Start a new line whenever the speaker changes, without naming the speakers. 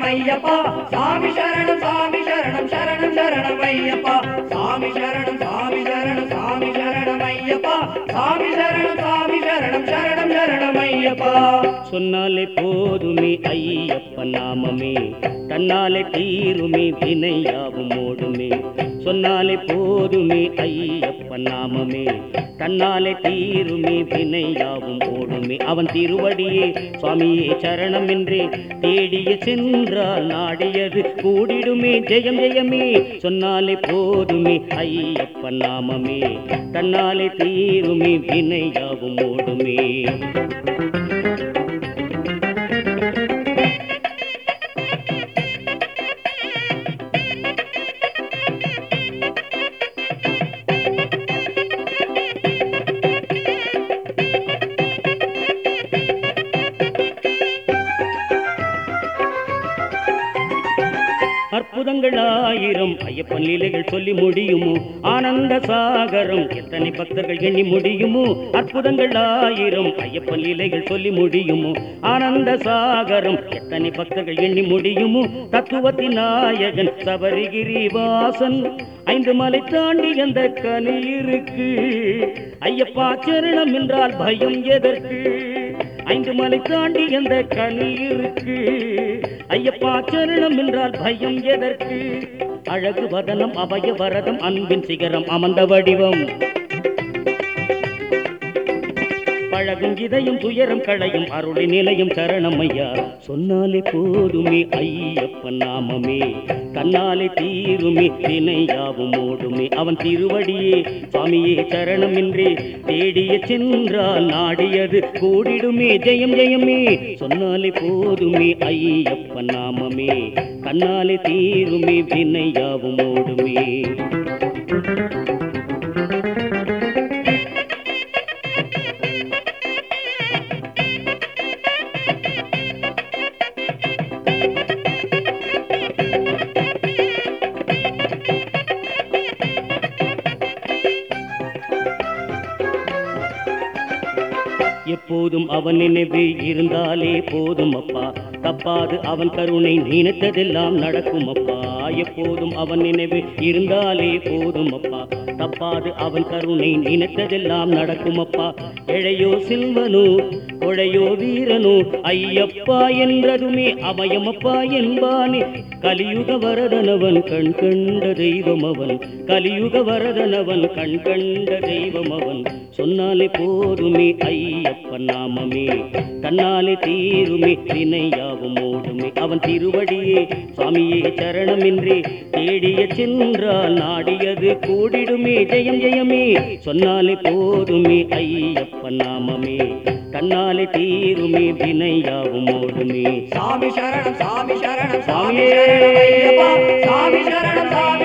ஐயப்பா சாமி சரணம் சாமி சரணம் சரணம் சரணம் ஐயப்பா சாமி சரணம் சாமி சரணம் சாமி சரணம் ஐயப்பா சாமி சரணம் சாமி சரணம் சரணம் சரணம் ஐயப்பா
சொன்னாலே போதுமே ஐயப்ப நாமமே தன்னாலே தீருமே வினையாவும் ஓடுமே சொன்னாலே போதுமே ஐயப்ப நாமமே தன்னாலே தீருமே வினையாவும் ஓடுமே அவன் திருவடியே சுவாமியே சரணம் என்றே தேடிய சென்றால் நாடியது கூடிடுமே ஜெயம் ஜெயமே சொன்னாலே போதுமே ஐயப்ப நாமமே தன்னாலே தீருமே வினையாவும் ஓடுமே அற்புதங்கள் ஆயிரம் ஐயப்பன் லீலைகள் சொல்லி முடியுமோ ஆனந்த சாகரம் எத்தனை பக்தர்கள் எண்ணி முடியுமோ அற்புதங்கள் ஆயிரம் ஐயப்பன் லீலைகள் சொல்லி முடியுமோ ஆனந்த சாகரம் எத்தனை பக்தர்கள் எண்ணி முடியுமோ தத்துவத்தின் நாயகன் சபரிகிரி வாசன் ஐந்து மலை தாண்டி அந்த கனி இருக்கு ஐயப்பா சரணம் என்றால் பயம் எதற்கு ஐந்து மலை தாண்டி எந்த கனி இருக்கு ஐயப்பா சரணம் என்றால் பயம் எதற்கு அழகு வதனம் அபய வரதம் அன்பின் சிகரம் அமர்ந்த வடிவம் பழகும் இதயம் துயரம் களையும் அருளி நிலையும் சரணம் ஐயா சொன்னாலே போதுமே ஐயப்பன் நாமமே தன்னாலே தீருமே வினையாவும் ஓடுமே அவன் திருவடியே சுவாமியே சரணம் என்றே தேடிய சென்றால் நாடியது கூடிடுமே ஜெயம் ஜெயமே சொன்னாலே போதுமே ஐயப்பன் நாமமே தன்னாலே தீருமே வினையாவும் ஓடுமே எப்போதும் அவன் நினைவு இருந்தாலே போதும் அப்பா தப்பாது அவன் கருணை நினைத்ததெல்லாம் நடக்கும் அப்பா எப்போதும் அவன் நினைவு இருந்தாலே போதும் அப்பா தப்பாது அவன் கருணை நினைத்ததெல்லாம் நடக்கும் அப்பா எழையோ சில்வனோ கொழையோ வீரனோ ஐயப்பா என்றதுமே அபயமப்பா என்பானே கலியுக வரதனவன் கண் கண்ட தெய்வம் அவன் கலியுக வரதனவன் கண் கண்ட தெய்வம் அவன் சொன்னாலே போதுமே ஐயப்பன் நாமமே தன்னாலே தீருமே வினையாவும் ஓடுமே அவன் திருவடியே சுவாமியே சரணமின்றி தேடிய சென்றால் நாடியது கூடிடுமே ஜெயம் ஜெயமே சொன்னாலே போதுமே ஐயப்பன் நாமமே தன்னாலே தீருமே வினையாவும் ஓடுமே
சாமி சரணம் சாமி சரணம் சாமி
சாமியே.
சரணம் ஐயப்பா சாமி சரணம் சாமி